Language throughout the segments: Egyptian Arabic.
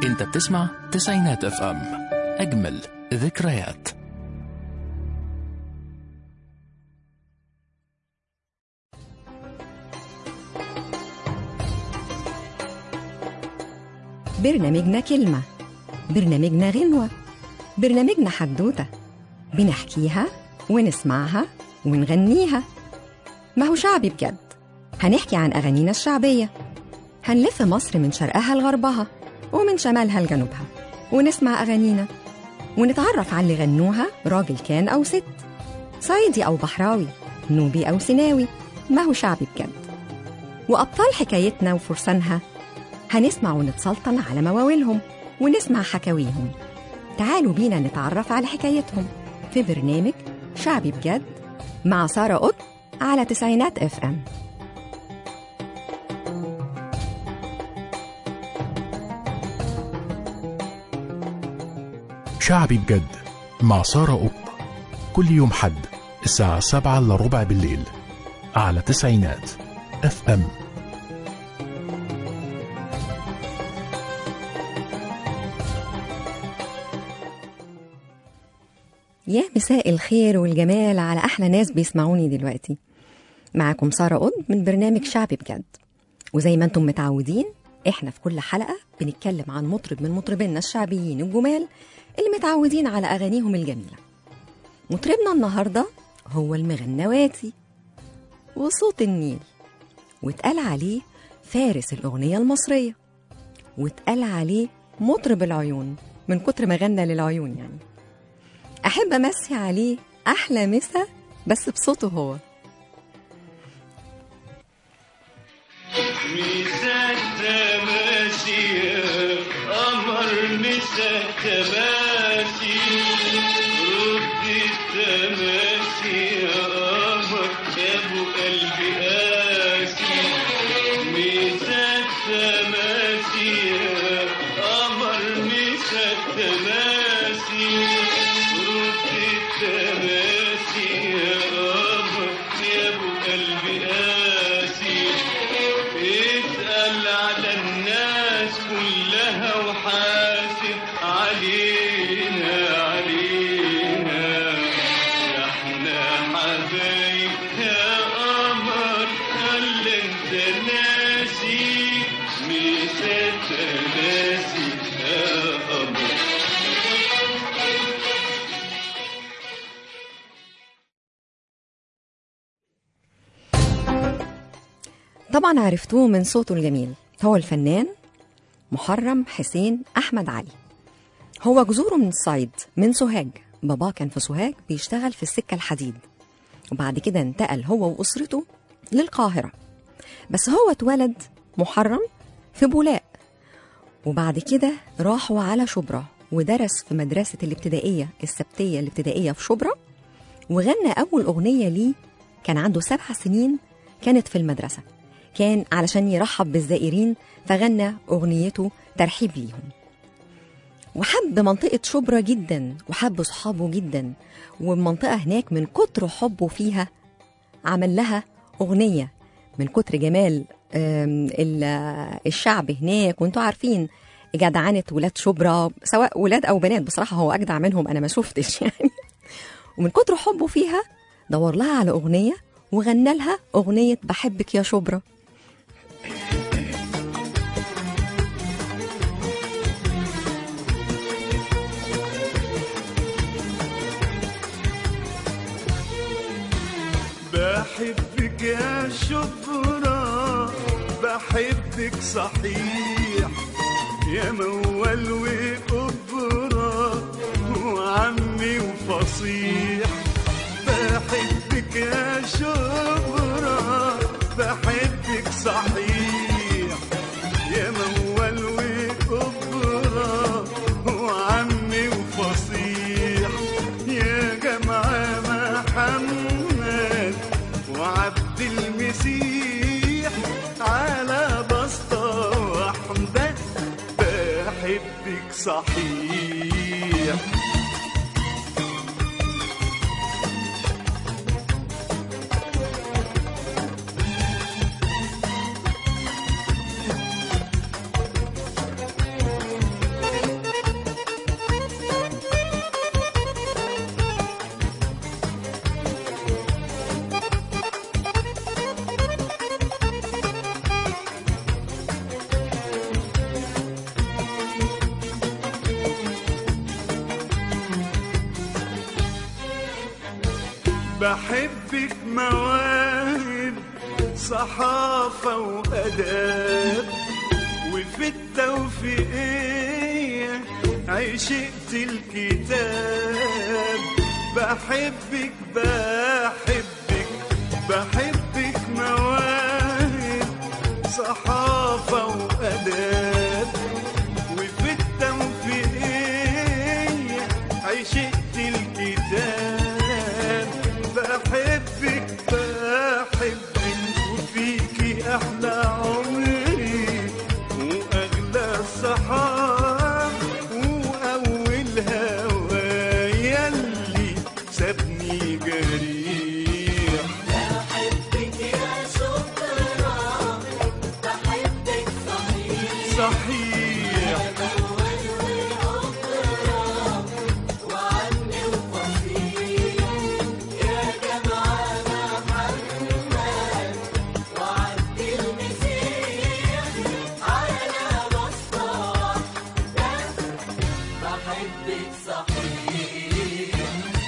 انت بتسمع تسعينات اف ام اجمل ذكريات برنامجنا كلمة برنامجنا غنوة برنامجنا حدوتة بنحكيها ونسمعها ونغنيها ما هو شعبي بجد هنحكي عن أغانينا الشعبية هنلف مصر من شرقها لغربها ومن شمالها لجنوبها ونسمع أغانينا ونتعرف على اللي غنوها راجل كان أو ست صعيدي أو بحراوي نوبي أو سيناوي ما هو شعبي بجد وأبطال حكايتنا وفرسانها هنسمع ونتسلطن على مواويلهم ونسمع حكاويهم تعالوا بينا نتعرف على حكايتهم في برنامج شعبي بجد مع سارة قط على تسعينات اف ام شعبي بجد مع سارة قط كل يوم حد الساعة سبعة إلا ربع بالليل على تسعينات اف ام يا مساء الخير والجمال على أحلى ناس بيسمعوني دلوقتي معاكم سارة قط من برنامج شعبي بجد وزي ما انتم متعودين احنا في كل حلقة بنتكلم عن مطرب من مطربينا الشعبيين الجمال اللي متعودين على أغانيهم الجميلة مطربنا النهاردة هو المغنواتي وصوت النيل واتقال عليه فارس الأغنية المصرية واتقال عليه مطرب العيون من كتر ما غنى للعيون يعني أحب أمسي عليه أحلى مسا بس بصوته هو مسا تماشي قمر مسا تماشي رد التماشي يا قمر يا ابو قلبي قاسي مسا تماشي يا قمر مسا تماشي رد التماشي يا قمر يا ابو قلبي قاسي اسأل على الناس كلها وحاسب علينا علينا يا احنا حبايب يا قمر هل انت ناسي ميسات ناسي يا قمر طبعا عرفتوه من صوته الجميل هو الفنان محرم حسين أحمد علي هو جذوره من الصعيد من سوهاج باباه كان في سوهاج بيشتغل في السكة الحديد وبعد كده انتقل هو وأسرته للقاهرة بس هو اتولد محرم في بولاق وبعد كده راحوا على شبرا ودرس في مدرسة الابتدائية السبتية الابتدائية في شبرا وغنى أول أغنية ليه كان عنده سبع سنين كانت في المدرسة كان علشان يرحب بالزائرين فغنى أغنيته ترحيب ليهم وحب منطقة شبرا جدا وحب صحابه جدا والمنطقة هناك من كتر حبه فيها عمل لها أغنية من كتر جمال آم، ال- الشعب هناك وانتوا عارفين جدعنة ولاد شبرا سواء ولاد أو بنات بصراحة هو أجدع منهم أنا ما شفتش يعني ومن كتر حبه فيها دور لها على أغنية وغنى لها أغنية بحبك يا شبرا بحبك يا شبرا بحبك صحيح يا موال وقبرا وعمي وفصيح بحبك يا شبرا بحبك صحيح يا موال وقبرا وعمي وفصيح يا جماعة محمد وعبد المسيح على بسطة واحدة بحبك صحيح بحبك مواهب صحافة وأداب وفي التوفيقية عشقت الكتاب بحبك بحبك بحبك مواهب صحافة وأداب وفي التوفيقية عشقت الكتاب بحبك بحبك وفيكي أحلى عمري وأغلى الصحاب وأول هوايا اللي سابني جريح بحبك يا شكرا بحبك صحيح صحيح أول وأخرى وعني وفصيل يا جماعة محمد وعبد المسيح على مصطفى بحبك صحيح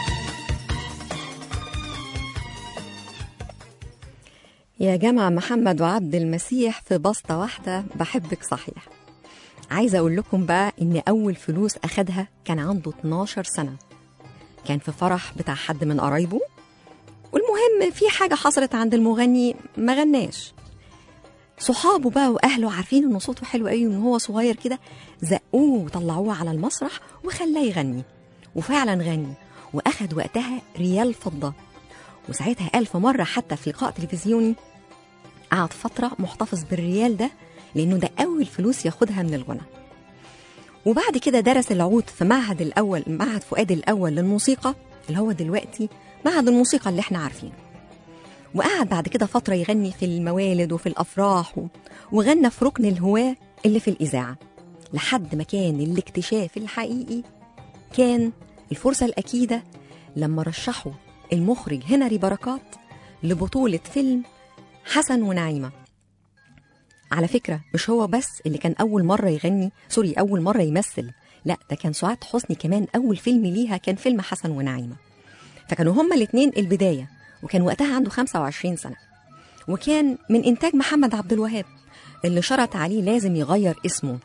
يا جمع محمد وعبد المسيح في بسطة واحدة بحبك صحيح عايزة أقول لكم بقى إن أول فلوس أخدها كان عنده 12 سنة كان في فرح بتاع حد من قرايبه والمهم في حاجة حصلت عند المغني ما غناش صحابه بقى وأهله عارفين إنه صوته حلو قوي وإن هو صغير كده زقوه وطلعوه على المسرح وخلاه يغني وفعلا غني وأخد وقتها ريال فضة وساعتها ألف مرة حتى في لقاء تلفزيوني قعد فترة محتفظ بالريال ده لأنه ده أول فلوس ياخدها من الغنى وبعد كده درس العود في معهد الأول معهد فؤاد الأول للموسيقى اللي هو دلوقتي معهد الموسيقى اللي احنا عارفينه وقعد بعد كده فترة يغني في الموالد وفي الأفراح و... وغنى في ركن الهواة اللي في الإذاعة لحد ما كان الاكتشاف الحقيقي كان الفرصة الأكيدة لما رشحوا المخرج هنري بركات لبطولة فيلم حسن ونعيمة على فكرة مش هو بس اللي كان أول مرة يغني سوري أول مرة يمثل لا ده كان سعاد حسني كمان أول فيلم ليها كان فيلم حسن ونعيمة فكانوا هما الاتنين البداية وكان وقتها عنده 25 سنة وكان من إنتاج محمد عبد الوهاب اللي شرط عليه لازم يغير اسمه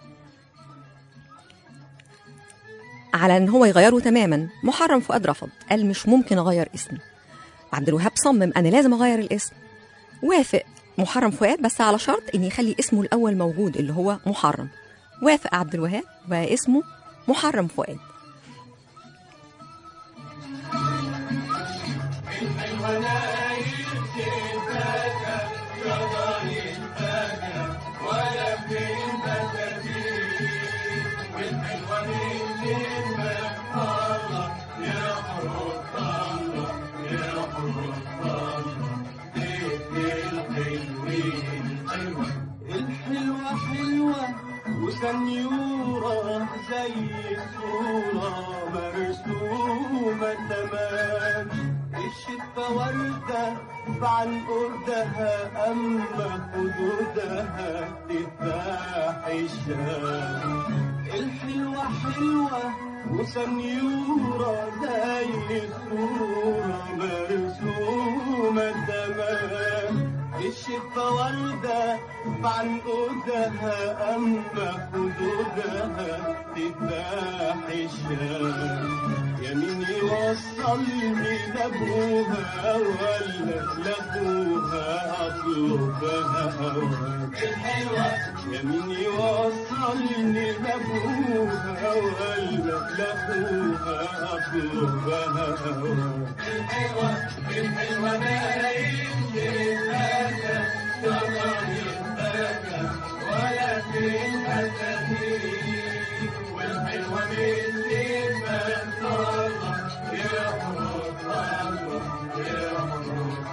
على ان هو يغيره تماما محرم فؤاد رفض قال مش ممكن اغير اسمي عبد الوهاب صمم انا لازم اغير الاسم وافق محرم فؤاد بس على شرط ان يخلي اسمه الاول موجود اللي هو محرم وافق عبد الوهاب بقى اسمه محرم فؤاد الحلوة حلوة وسنيورة زي الصورة مرسومة تمام الشفة وردة بعنقودها أما خدودها تفاح الشام الحلوة حلوة وسنيورة زي الصورة مرسومة تمام الشفة وردة بعنقودها أما خدودها تفاح الشام يا مين يوصلني لأبوها ولا لأبوها أطلبها هواك الحلوة يا مين يوصلني لأبوها ولا لأبوها أطلبها هواك الحلوة الحلوة نايم ولا في الأساتين والحلوة بالليل ما الله يا حروف الله يا حروف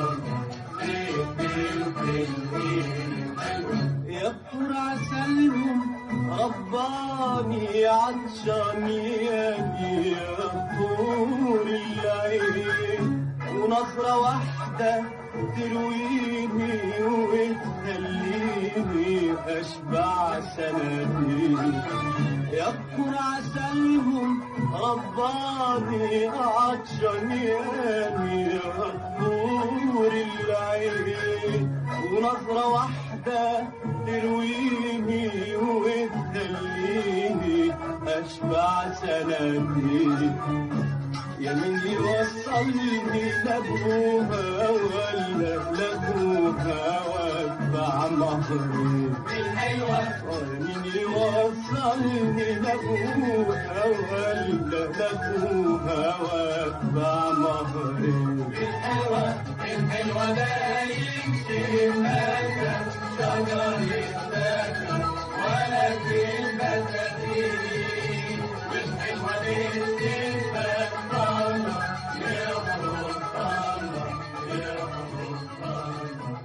الله يا بحور عسلهم رباني عطشان يدي يا بحور العين ونظرة واحدة ترويني وتخليني أشبع سنتين يذكر عسلهم رباني عطشان ياني يذكر العين ونظرة واحدة ترويني وتخليني أشبع سنتي يا مين يوصلني لابوها ولا لابوها واتبع مهري الحلوة مين يوصلني لابوها ولا لابوها واتبع مهري الحلوة الحلوة باين شمالك شجر الذكر ولا في البساتين والحلوة بالنسبة طالة يا خروج طالة يا خروج طالة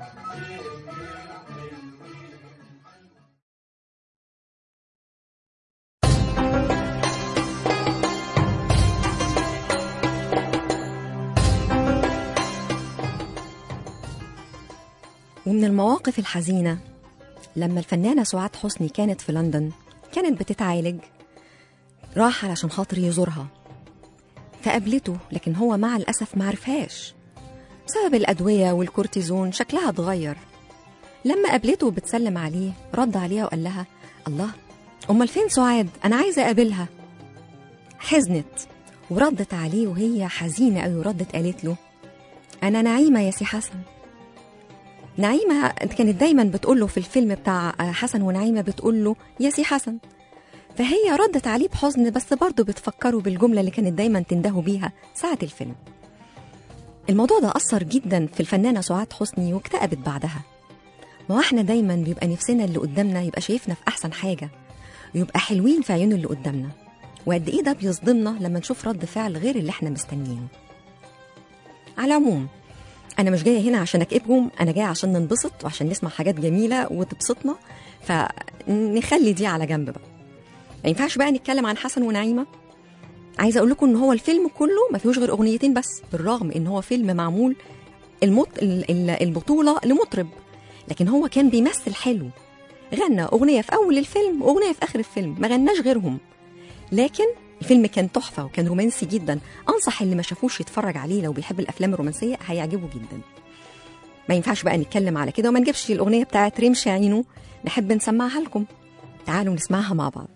ومن المواقف الحزينة لما الفنانة سعاد حسني كانت في لندن كانت بتتعالج راح علشان خاطر يزورها فقابلته لكن هو مع الأسف معرفهاش بسبب الأدوية والكورتيزون شكلها اتغير لما قابلته وبتسلم عليه رد عليها وقال لها الله أمال فين سعاد أنا عايزة أقابلها حزنت وردت عليه وهي حزينة أوي وردت قالت له أنا نعيمة يا سي حسن نعيمة كانت دايما بتقول له في الفيلم بتاع حسن ونعيمة بتقول له يا سي حسن فهي ردت عليه بحزن بس برضه بتفكره بالجملة اللي كانت دايما تندهوا بيها ساعة الفيلم الموضوع ده أثر جدا في الفنانة سعاد حسني واكتئبت بعدها ما هو احنا دايما بيبقى نفسنا اللي قدامنا يبقى شايفنا في أحسن حاجة ويبقى حلوين في عيون اللي قدامنا وقد إيه ده بيصدمنا لما نشوف رد فعل غير اللي احنا مستنيينه على العموم انا مش جايه هنا عشان اكئبهم انا جايه عشان ننبسط وعشان نسمع حاجات جميله وتبسطنا فنخلي دي على جنب بقى ما ينفعش بقى نتكلم عن حسن ونعيمه عايزه اقول لكم ان هو الفيلم كله ما فيهوش غير اغنيتين بس بالرغم ان هو فيلم معمول المط... ال- ال- البطوله لمطرب لكن هو كان بيمثل حلو غنى اغنيه في اول الفيلم واغنيه في اخر الفيلم ما غناش غيرهم لكن الفيلم كان تحفه وكان رومانسي جدا انصح اللي ما شافوش يتفرج عليه لو بيحب الافلام الرومانسيه هيعجبه جدا ما ينفعش بقى نتكلم على كده وما نجيبش الاغنيه بتاعت رمش عينه نحب نسمعها لكم تعالوا نسمعها مع بعض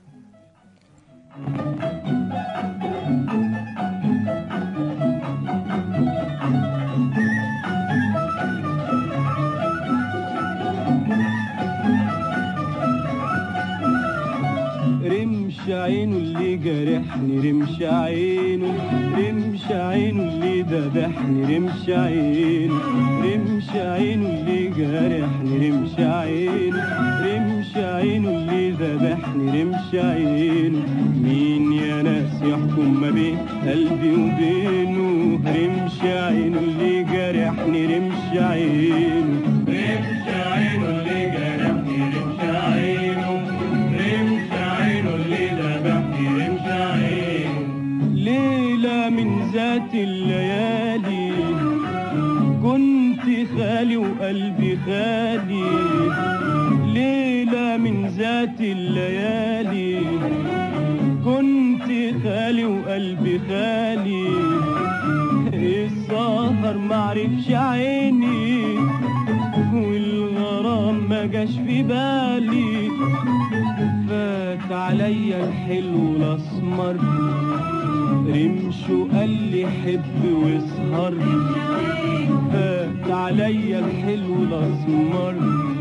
رمش عينه اللي جرحني رمش عينه رمش عينه اللي ذبحني رمش عينه رمش عينه اللي جرحني رمش عينه رمش عينه اللي ذبحني رمش عينه مين يا ناس يحكم ما بين قلبي وبينه رمش عينه اللي جرحني رمش عينه رمش عينه اللي جرحني رمش عينه رمش عينه اللي ذبحني رمش عينه ليلة من ذات الليالي كنت خالي وقلبي خالي ليلة من ذات الليالي كنت خالي وقلبي خالي السهر معرفش عيني والغرام ما جاش في بالي فات عليا الحلو الاسمر رمشه قال لي حب واسهر فات عليا الحلو الاسمر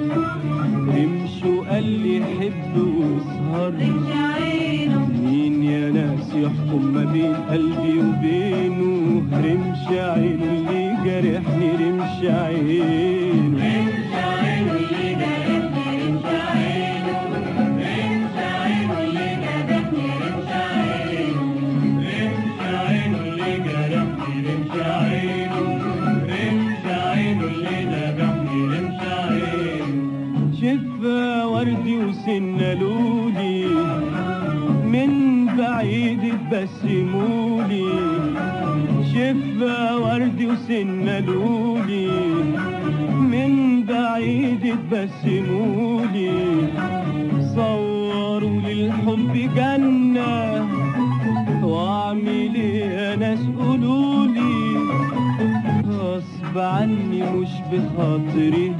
رمشه قال لي حب واسهر مين يا ناس يحكم ما بين قلبي وبينه رمش عينه اللي جرحني رمش عينه رمش عينه اللي جرحني رمش عينه رمش عينه اللي جرحني رمش عينه رمش عينه اللي جرحني رمش عينه رمش عينه اللي ذبحني رمش عينه شفا وردي وسنة لولي من بعيد تبسمولي شفا وردي وسنة لولي من بعيد تبسمولي صوروا للحب الحب جنة واعمل ايه يا ناس قولولي غصب عني مش بخاطري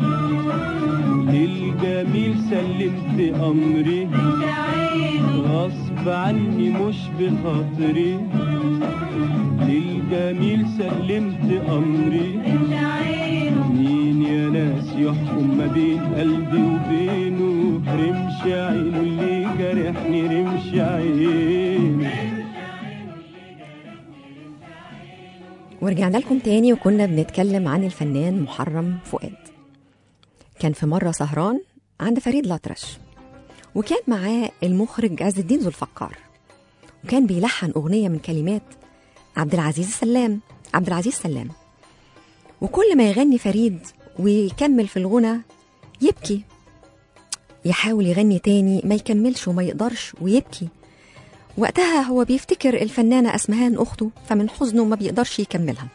للجميل سلمت امري غصب عني مش بخاطري للجميل سلمت امري مين يا ناس يحكم ما بين قلبي وبينه رمش عينه اللي جرحني رمش عينه ورجعنا لكم تاني وكنا بنتكلم عن الفنان محرم فؤاد كان في مرة سهران عند فريد الأطرش وكان معاه المخرج عز الدين ذو الفقار وكان بيلحن أغنية من كلمات عبد العزيز سلام عبد العزيز سلام وكل ما يغني فريد ويكمل في الغنى يبكي يحاول يغني تاني ما يكملش وما يقدرش ويبكي وقتها هو بيفتكر الفنانة أسمهان أخته فمن حزنه ما بيقدرش يكملها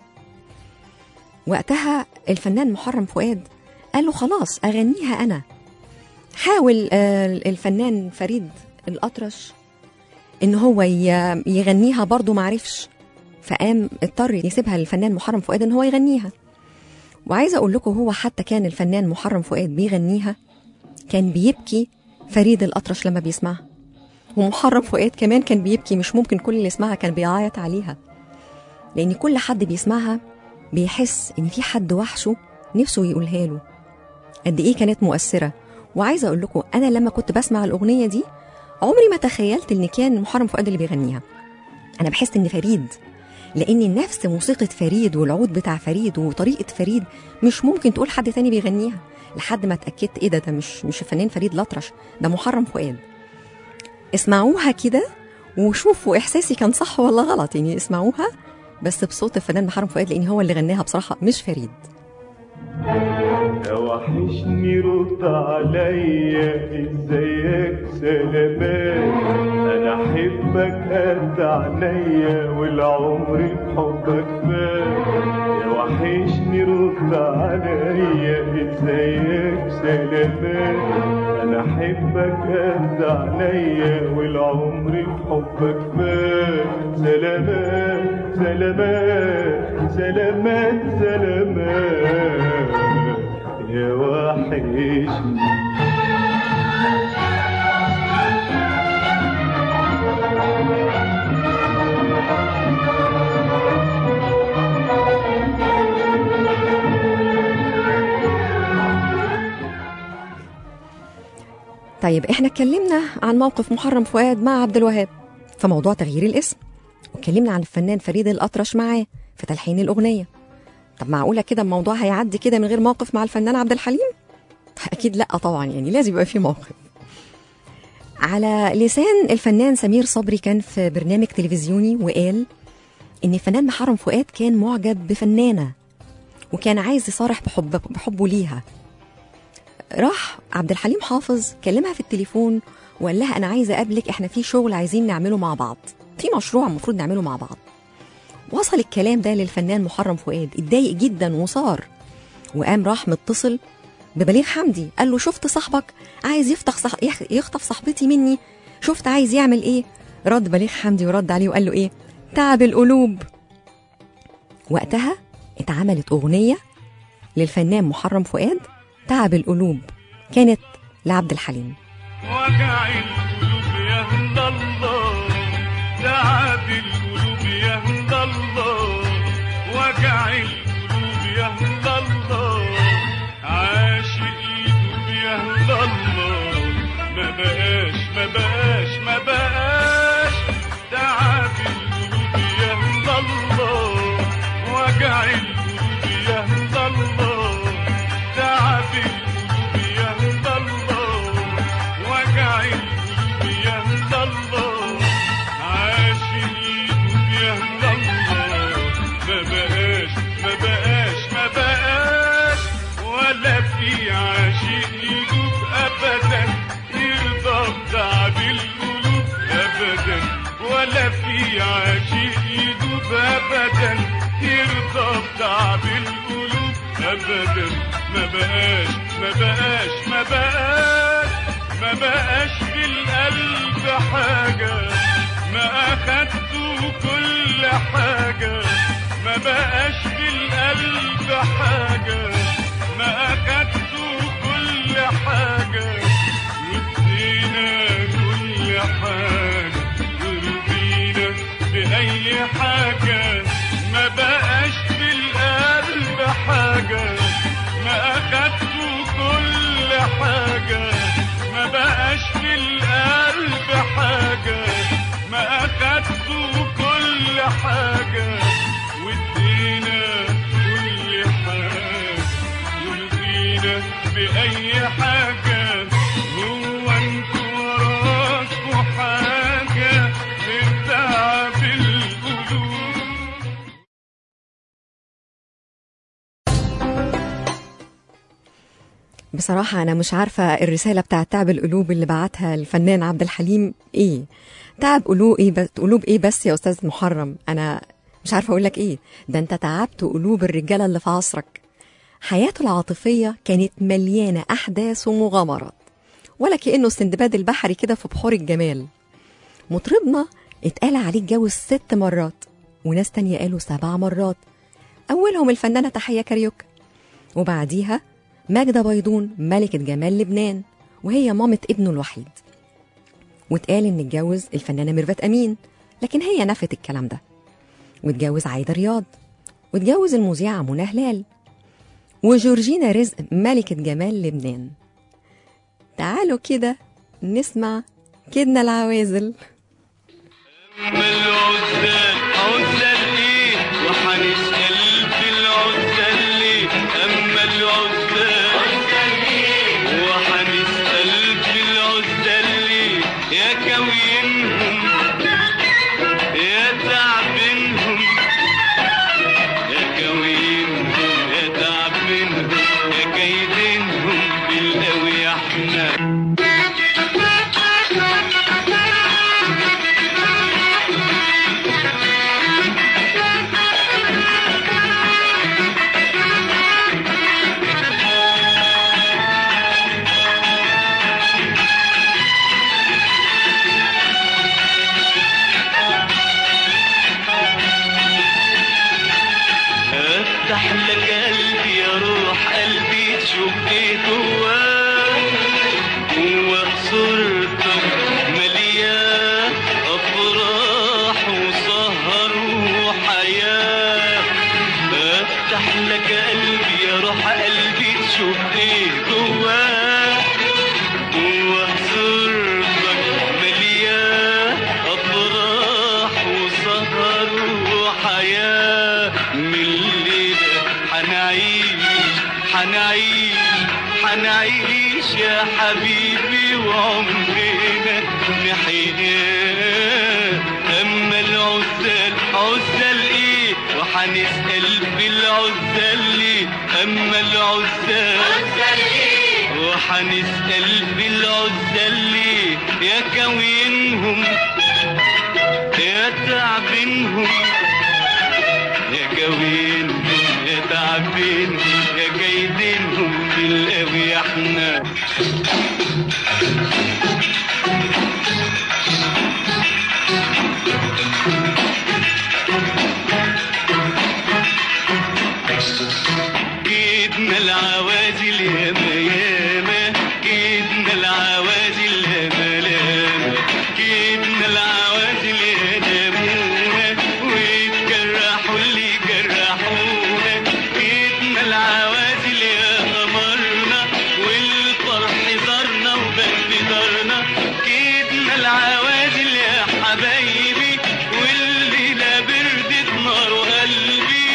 وقتها الفنان محرم فؤاد قال له خلاص أغنيها أنا حاول آه، الفنان فريد الأطرش إن هو ي- يغنيها برضه معرفش فقام اضطر يسيبها للفنان محرم فؤاد إن هو يغنيها وعايزة أقول لكم هو حتى كان الفنان محرم فؤاد بيغنيها كان بيبكي فريد الأطرش لما بيسمعها ومحرم فؤاد كمان كان بيبكي مش ممكن كل اللي يسمعها كان بيعيط عليها لأن كل حد بيسمعها بيحس إن في حد وحشه نفسه يقولها له قد إيه كانت مؤثرة وعايزة أقول لكم أنا لما كنت بسمع الأغنية دي عمري ما تخيلت إن كان محرم فؤاد اللي بيغنيها أنا بحس إن فريد لأن نفس موسيقى فريد والعود بتاع فريد وطريقة فريد مش ممكن تقول حد تاني بيغنيها لحد ما اتأكدت إيه ده ده مش مش الفنان فريد الأطرش ده محرم فؤاد اسمعوها كده وشوفوا احساسي كان صح ولا غلط يعني اسمعوها بس بصوت الفنان محرم فؤاد لان هو اللي غناها بصراحه مش فريد يا وحشني رد عليا ازيك سلامات انا احبك قد عينيا والعمر بحبك فات يا وحشني رد عليا ازيك سلامات انا احبك قد عينيا والعمر بحبك فات سلامات سلامات سلامات سلامات يا وحشني طيب احنا اتكلمنا عن موقف محرم فؤاد مع عبد الوهاب في موضوع تغيير الاسم واتكلمنا عن الفنان فريد الأطرش معاه في تلحين الأغنية طب معقولة كده الموضوع هيعدي كده من غير موقف مع الفنان عبد الحليم؟ أكيد لأ طبعا يعني لازم يبقى في موقف على لسان الفنان سمير صبري كان في برنامج تلفزيوني وقال إن الفنان محرم فؤاد كان معجب بفنانة وكان عايز يصارح بحب بحبه ليها راح عبد الحليم حافظ كلمها في التليفون وقال لها انا عايزه اقابلك احنا في شغل عايزين نعمله مع بعض في مشروع المفروض نعمله مع بعض وصل الكلام ده للفنان محرم فؤاد اتضايق جدا وصار وقام راح متصل ببليغ حمدي قال له شفت صاحبك عايز يفتح صح... يخ- يخطف صاحبتي مني شفت عايز يعمل ايه رد بليغ حمدي ورد عليه وقال له ايه تعب القلوب وقتها اتعملت اغنيه للفنان محرم فؤاد تعب القلوب كانت لعبد الحليم وجع القلوب يا هند الله تعب القلوب يا هند الله وجع القلوب يا هند الله عاشق يدوب يا هند الله ما بقاش ما بقاش ما بقاش تعب القلوب يا هند الله وجع القلوب يا هند الله تعب القلوب يا هند الله وجع القلوب يا هند الله عاشق يدوب يا هند الله ما بقاش ما بقاش ما بقاش ولا في عاشق يدوب ابدا يرضى بتعب القلوب ابدا ولا في عاشق يدوب ابدا يرضى بتعب القلوب ابدا ما بقاش ما بقاش ما بقاش ما بقاش في القلب حاجة ما أخدته كل حاجة ما بقاش في القلب حاجة ما أخدته كل حاجة يدينا كل حاجة يرضينا بأي حاجة ما بقاش في القلب حاجة ما أخدته كل حاجة ما بقاش في القلب حاجة ما أخدته كل حاجة وادينا كل حاجة يرضينا بأي حاجة هو انتوا وراكوا حاجة غير تعب القلوب بصراحة أنا مش عارفة الرسالة بتاعة تعب القلوب اللي بعتها الفنان عبد الحليم إيه تعب قلوب إيه بس قلوب إيه بس يا أستاذ محرم أنا مش عارفة أقول لك إيه ده أنت تعبت قلوب الرجالة اللي في عصرك حياته العاطفية كانت مليانة أحداث ومغامرات ولا كأنه السندباد البحري كده في بحور الجمال مطربنا اتقال عليه اتجوز ست مرات وناس تانية قالوا سبع مرات أولهم الفنانة تحية كاريوكا وبعديها ماجدة بيضون ملكة جمال لبنان وهي مامة ابنه الوحيد واتقال ان اتجوز الفنانة ميرفت أمين لكن هي نفت الكلام ده واتجوز عايدة رياض واتجوز المذيعة منى هلال وجورجينا رزق ملكة جمال لبنان تعالوا كده نسمع كدنا العوازل أما العزال عزال إيه وحنسأل في العزال ليه أما العزال عزال إيه وحنسأل في العزال ليه يا كوينهم يا تعبينهم يا كوينهم يا تعبينهم يا كيدينهم بالقوي احنا افتح لك قلبي يا روح قلبي تشوف ايه جواه جوا صورتك مليان افراح وسهر وحياه افتح لك قلبي يا روح قلبي تشوف ايه جواه جوا صورتك مليان افراح وسهر وحياه من الليله حنعيش حنعيش حنعيش يا حبيبي وعمرنا نحياه اما العزال عزال ايه وحنسال بالعزال ليه اما العزال عزال ايه وحنسال بالعزال ليه يا كوينهم يا تعبينهم يا كوينهم يا تعبينهم يا كيدينهم بالقوي احنا كيدنا العوازل ياما ياما كيدنا العوازل ياما لاما كيدنا العوازل ينامونا ويتجرحوا اللي جرحونا كيدنا العوازل يا قمرنا والفرح زارنا وبات دارنا كيدنا العوازل يا حبايبي والليلة بردت نار قلبي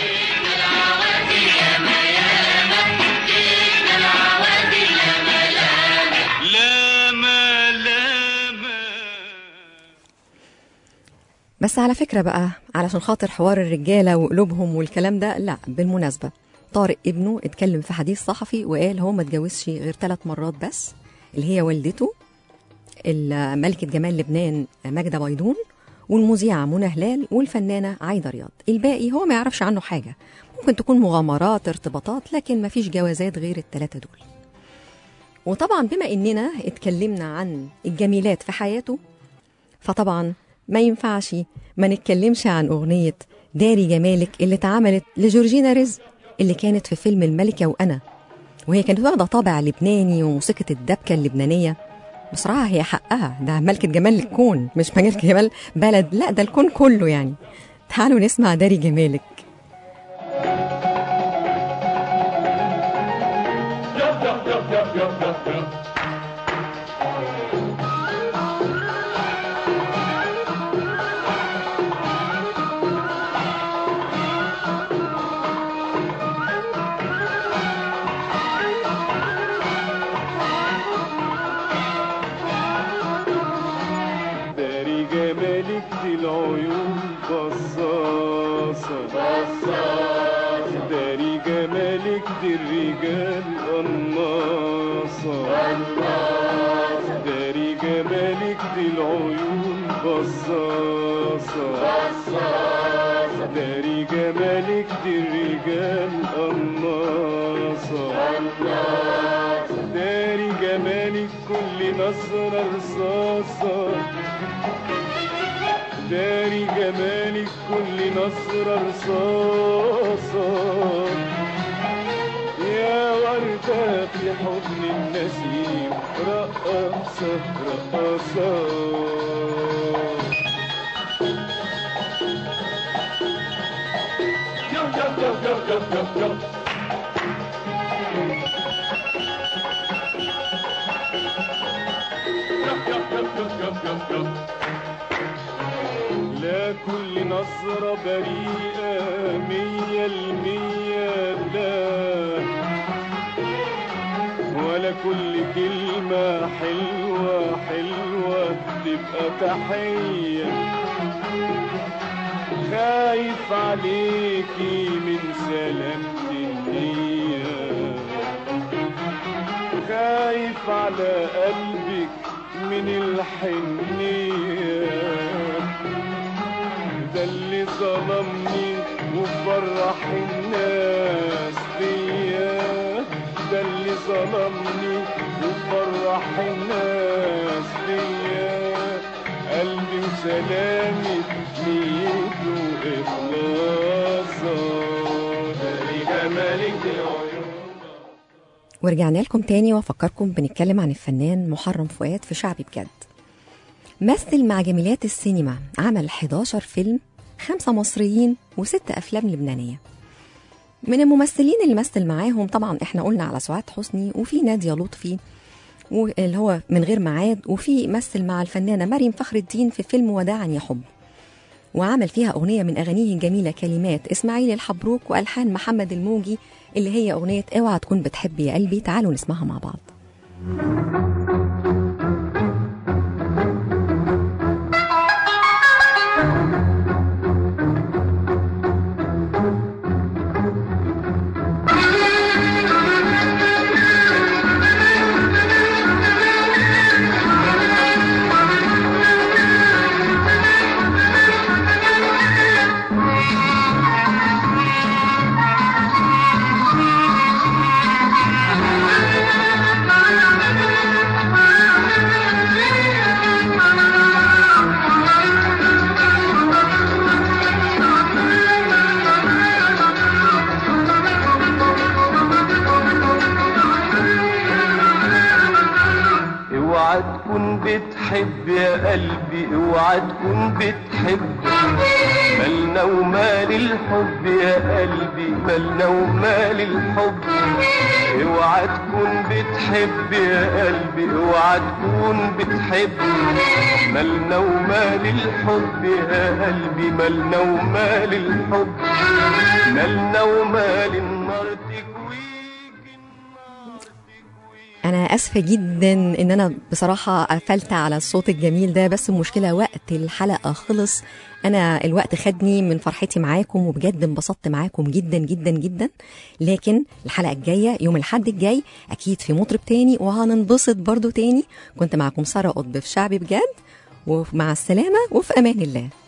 لاما لاما بس على فكرة بقى علشان خاطر حوار الرجالة وقلوبهم والكلام ده لا بالمناسبة طارق ابنه اتكلم في حديث صحفي وقال هو ما اتجوزش غير ثلاث مرات بس اللي هي والدته ال- ملكة جمال لبنان ماجدة بيضون والمذيعة منى هلال والفنانة عايدة رياض الباقي هو ما يعرفش عنه حاجة ممكن تكون مغامرات ارتباطات لكن ما فيش جوازات غير الثلاثة دول وطبعا بما اننا اتكلمنا عن الجميلات في حياته فطبعا ما ينفعش ما نتكلمش عن اغنيه داري جمالك اللي اتعملت لجورجينا رزق اللي كانت في فيلم الملكه وانا وهي كانت واخده طابع لبناني وموسيقى الدبكه اللبنانيه بصراحه هي حقها ده ملكه جمال الكون مش ملكه جمال بلد لا ده الكون كله يعني تعالوا نسمع داري جمالك داري جمالك دي العيون بصاصة بصاصة داري جمالك دي الرجال قناصة قناصة داري جمالك دي العيون بصاصة بصاصة داري جمالك دي الرجال قناصة قناصة داري جمالك كل نظرة رصاصة داري جمالك كل نظرة رصاصة يا وردة في حضن النسيم رقصة رقصة لا كل نظرة بريئة مية المية لا ولا كل كلمة حلوة حلوة تبقى تحية خايف عليكي من سلامة النية خايف على قلبك من الحنية ده اللي ظلمني وفرح الناس بيا ده اللي ظلمني وفرح الناس بيا قلبي وسلامي نيته إخلاصا داري جمالك دي العيون ورجعنا لكم تاني وافكركم بنتكلم عن الفنان محرم فؤاد في شعبي بجد مثل مع جميلات السينما عمل 11 فيلم خمسة مصريين وست أفلام لبنانية من الممثلين اللي مثل معاهم طبعا احنا قلنا على سعاد حسني وفي نادية لطفي واللي هو من غير ميعاد وفي مثل مع الفنانة مريم فخر الدين في فيلم وداعا يا حب وعمل فيها أغنية من أغانيه الجميلة كلمات إسماعيل الحبروك وألحان محمد الموجي اللي هي أغنية اوعى تكون بتحب يا قلبي تعالوا نسمعها مع بعض اوعى تكون بتحب يا قلبي اوعى تكون بتحب مالنا ومال الحب يا قلبي مالنا ومال الحب اوعى تكون بتحب يا قلبي اوعى تكون بتحب مالنا ومال الحب يا قلبي مالنا ومال الحب مالنا ومال النار تكويك النار تكويك أنا آسفة جدا إن أنا بصراحة قفلت على الصوت الجميل ده بس المشكلة وقت الحلقة خلص أنا الوقت خدني من فرحتي معاكم وبجد انبسطت معاكم جدا جدا جدا لكن الحلقة الجاية يوم الحد الجاي أكيد في مطرب تاني وهننبسط برضو تاني كنت معكم سارة قطب في شعبي بجد ومع السلامة وفي أمان الله